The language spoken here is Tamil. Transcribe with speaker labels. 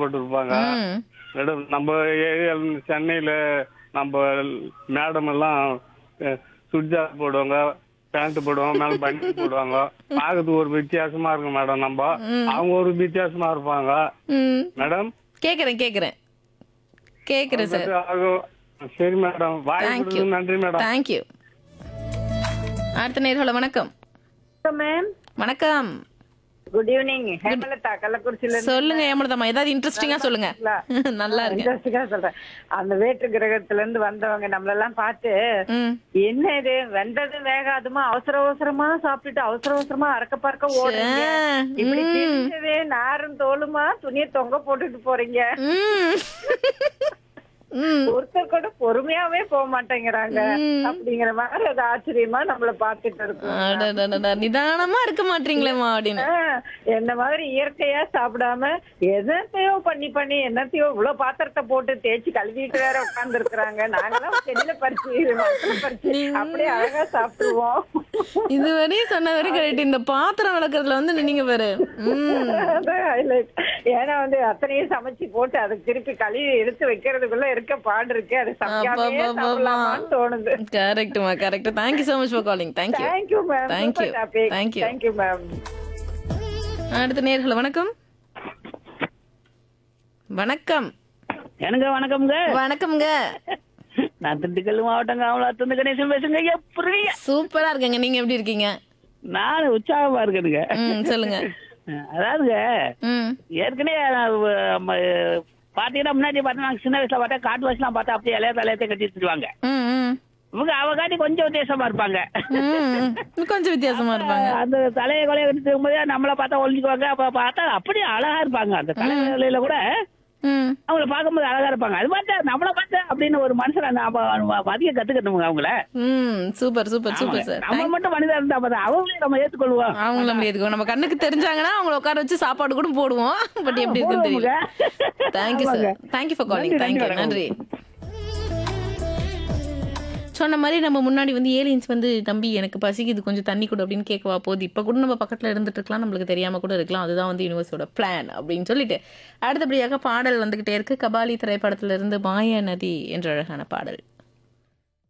Speaker 1: போட்டிருப்பாங்க
Speaker 2: ம்
Speaker 1: மேடம் நம்ம ஏரியா சென்னையில நம்ம மேடம் எல்லாம் அஹ், சுடிதார் போடுவாங்க பேண்ட் போடுவாங்க மேல பனி போடுவாங்க பார்க்கறதுக்கு ஒரு வித்தியாசமா இருக்கும் மேடம் நம்ம அவங்க ஒரு வித்தியாசமா இருப்பாங்க
Speaker 2: ம்
Speaker 1: மேடம்
Speaker 2: கேக்குறேன் கேக்குறேன் கேக்குறேன் சார்
Speaker 1: ஆகும். சரி மேடம் வாய்
Speaker 2: தேங்க்யூ
Speaker 1: கொடுத்ததுக்கு நன்றி மேடம்
Speaker 2: தேங்க்யூ அடுத்த நேர்களை வணக்கம்
Speaker 3: மேம்
Speaker 2: வணக்கம்
Speaker 3: குட் ஈவினிங் ஹேமலதா கள்ளக்குறிச்சியில இருந்து
Speaker 2: சொல்லுங்க ஏமலதம்மா ஏதாவது இன்ட்ரெஸ்டிங்கா சொல்லுங்க நல்லா இருக்கு
Speaker 3: இன்ட்ரெஸ்டிங்கா சொல்றேன் அந்த வேற்று கிரகத்துல இருந்து வந்தவங்க நம்மளெல்லாம் பார்த்து
Speaker 2: ம்
Speaker 3: என்ன இது வெந்தது வேகாதுமா அவசர அவசரமா சாப்பிட்டுட்டு அவசர அவசரமா அறக்க பறக்க ஓடுறீங்க
Speaker 2: ஆ,
Speaker 3: இப்படி தெரிஞ்சது நாரும் தோலுமா துணியை தொங்க போட்டுட்டு போறீங்க
Speaker 2: ம் ம்
Speaker 3: ஒருத்தர் கூட பொறுமையாவே போக மாட்டேங்கிறாங்க அப்படிங்கிற மாதிரி அது ஆச்சரியமா நம்மள பாத்துட்டு இருக்கோம்
Speaker 2: அடடடடா, நிதானமா இருக்க மாட்டீங்களேம்மா அப்படின்னு
Speaker 3: ஆ, என்ன மாதிரி இயற்கையா சாப்பிடாம எதத்தையோ பண்ணி பண்ணி என்னத்தையோ இவ்வளவு பாத்திரத்தை போட்டு தேய்ச்சி கழுவிட்டு வேற உட்கார்ந்து இருக்கிறாங்க நாங்கெல்லாம் செடியில பறிச்சு மரத்துல பறிச்சு அப்படியே அழகா சாப்பிடுவோம்
Speaker 2: இதுவரையும் சொன்ன வரைக்கும் கரெக்ட் இந்த பாத்திரம் விளக்குறதுல வந்து நீங்க பாரு ம்
Speaker 3: அதான் highlight. ஏன்னா வந்து அத்தனையும் சமைச்சு போட்டு அதுக்கு திருப்பி கழுவி எடுத்து வைக்கிறதுக்குள்ள இருக்க பாடு இருக்கு அது சமைக்காமே
Speaker 2: அப்பப்பப்பப்பா.
Speaker 3: சாப்பிடலாமான்னு தோணுது
Speaker 2: கரெக்ட்மா correct thank you so much for calling thank you
Speaker 3: thank you ma'am
Speaker 2: Thank you. Thank you.
Speaker 3: Thank you ma'am
Speaker 2: அடுத்த நேர்கள் வணக்கம் வணக்கம்
Speaker 4: எனக்கு வணக்கம்ங்க
Speaker 2: வணக்கம்ங்க
Speaker 4: நான் திண்டுக்கல் மாவட்டம் காமலாத்திருந்து கணேசன் பேசுங்க எப்படி
Speaker 2: சூப்பரா இருக்கேங்க நீங்க எப்படி இருக்கீங்க
Speaker 4: நான் உற்சாகமா இருக்கேனுங்க
Speaker 2: ம் சொல்லுங்க
Speaker 4: அதாவதுங்க
Speaker 2: ம்
Speaker 4: ஏற்கனவே நான் வ- ம- பாத்தீங்கன்னா முன்னாடி பார்த்தா நாங்க சின்ன வயசுல பார்த்தா காட்டு வயசுலாம் பார்த்தா அப்படியே இலைய தலையத்தை கட்டி வச்சிருவாங்க
Speaker 2: ம் ம்
Speaker 4: இவங்க அவ காட்டி கொஞ்சம் வித்தியாசமா இருப்பாங்க
Speaker 2: ம், ம். கொஞ்சம் வித்தியாசமா இருப்பாங்க
Speaker 4: அந்த தலையை கொலையை கட்டி திரும்பும்போது நம்மள பார்த்தா ஒழிஞ்சுக்குவாங்க அப்ப பார்த்தா அப்படியே அழகா இருப்பாங்க அந்த தலையில கூட
Speaker 2: ம்
Speaker 4: அவங்கள பார்க்கும்போது அழகா இருப்பாங்க அது பார்த்தா நம்மள பார்த்தா அப்படின்னு ஒரு மனுஷன் நாம அதிக கத்துக்கணுங்க அவங்கள
Speaker 2: ம் சூப்பர் சூப்பர் சூப்பர் சார்
Speaker 4: நம்ம மட்டும் மனிதா இருந்தா பார்த்தா அவங்களையும் நம்ம ஏத்துக்கொள்வோம்
Speaker 2: அவங்கள முடியாது நம்ம கண்ணுக்கு தெரிஞ்சாங்கன்னா அவங்கள உட்கார வச்சு சாப்பாடு கூட போடுவோம் பட் எப்படி இருக்குன்னு தெரியல thank you sir thank you for calling thank you நன்றி சொன்ன மாதிரி நம்ம முன்னாடி வந்து ஏலியன்ஸ் வந்து தம்பி எனக்கு பசிக்குது கொஞ்சம் தண்ணி கொடு அப்படின்னு கேட்கவா போகுது இப்போ கூட நம்ம பக்கத்தில் இருந்துட்டு இருக்கலாம் நம்மளுக்கு தெரியாம கூட இருக்கலாம் அதுதான் வந்து யூனிவர்ஸோட பிளான் அப்படின்னு சொல்லிட்டு அடுத்தபடியாக பாடல் வந்துகிட்டே இருக்கு கபாலி திரைப்படத்துல இருந்து மாய நதி என்ற அழகான பாடல்